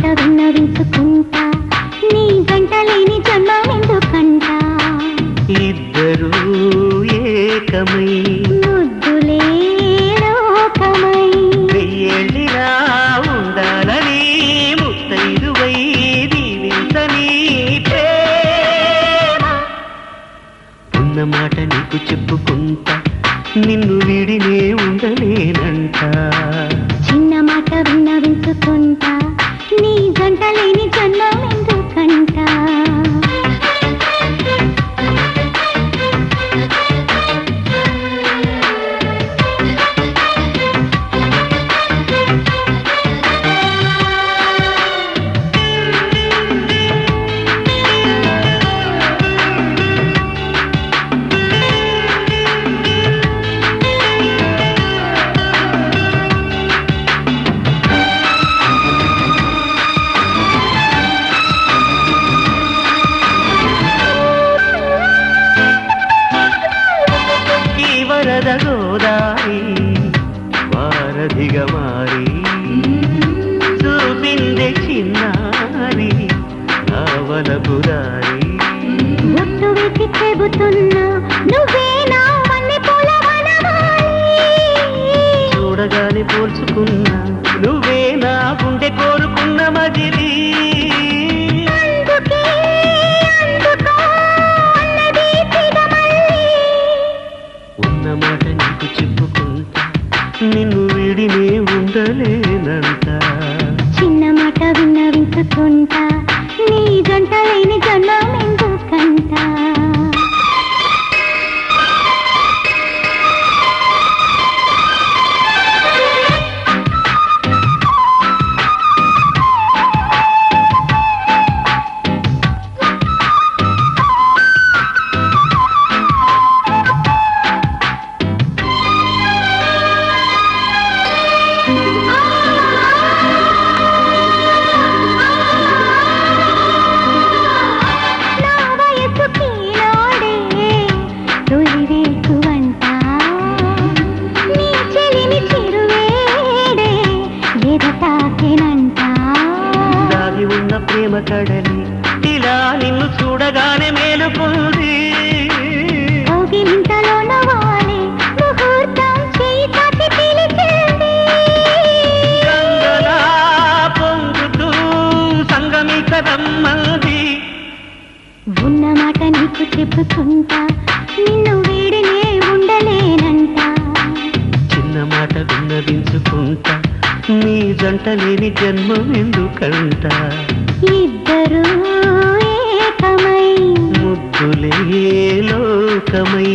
మాట విన్నవించుకుంటా నీ గంట లేని జన్మమెందుకంట ఇద్దరు ఏకమై ముద్దులే లోకమై వెయ్యేళ్ళిలా ఉండాలని ముత్తైదువై దీవించని ప్రేమ ఉన్న మాట నీకు చెప్పుకుంటా నిన్ను వీడినే ఉండలేనంట చిన్న మాట విన్నవించుకుంటా నీ గంట లేని జన్మమెందుకంట ఈ వరద గోదారి వారధిగా మారి చూపిందే చిన్నారి నావలపు దారి ఒట్టు వేసి చెబుతున్నా నువ్వే నా వన్నె పూల వనమాలి. చూడగానే పోల్చుకున్నా నువ్వే నా గుండె కోరుకున్న మజిలీ అందుకే అందుకో అన్నది తిగమల్లి. ఉన్న మాట నీకు చెప్పుకుంటా నిన్ను వీడినే ఉండలేనంట చిన్న మాట విన్నవించుకుంటా నీ జంట లేని జన్మమెందుకంట నా వయసుకి నాడే తొలివేకువంట నీ చెలిమి చిరువేడే ఎదటాకెనంట దాగి ఉన్న ప్రేమ కడలి ఇలా నిన్ను చూడగానే మేలుకుంది కౌగిలింతలోన వాలే ముహూర్తం చేయి తాకి పిలిచింది గంగలా పొంగుతూ సంగమిక రమ్మంది ఉన్న మాట నీకు చెప్పుకుంటా నిన్ను వీడినే ఉండలేనంట చిన్న మాట విన్నవించుకుంటా నీ జంట లేని జన్మం ఎందుకంట ఇద్దరు ఏకమై ముద్దులే లోకమై